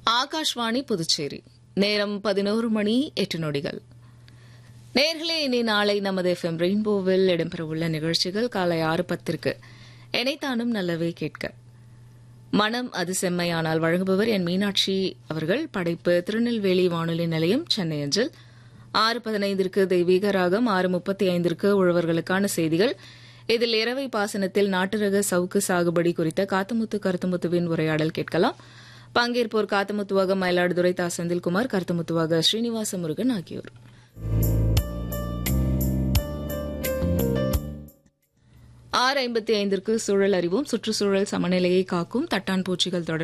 ஆகாஷ்வாணி புதுச்சேரி நேரம் பதினோரு மணி எட்டு நொடிகள் நேர்களே இனி நாளை நமது எஃப்எம் ரெயின்போவில் இடம்பெறவுள்ள நிகழ்ச்சிகள் காலை ஆறு பத்திற்கு எனைத்தானும் நல்லவே கேட்க மனம் அது செம்மையானால் வழங்குபவர் என் மீனாட்சி அவர்கள் படைப்பு திருநெல்வேலி வானொலி நிலையம் சென்னை அஞ்சல் ஆறு பதினைந்திற்கு தெய்வீக ராகம் ஆறு முப்பத்தி ஐந்திற்கு உழவர்களுக்கான செய்திகள் இதில் இரவை பாசனத்தில் நாட்டு ரக சவுக்கு சாகுபடி குறித்த காத்தமுத்து கருத்துமுத்துவின் உரையாடல் கேட்கலாம் பங்கேற்போர் காத்தமுத்துவாக மயிலாடுதுறை தா செந்தில்குமார் கருத்துமுத்துவாக ஸ்ரீனிவாச முருகன் ஆகியோர் ஆறு ஐம்பத்தி ஐந்திற்கு சூழல் அறிவோம் சுற்றுச்சூழல் சமநிலையை காக்கும் தட்டான் பூச்சிகள் தொடர்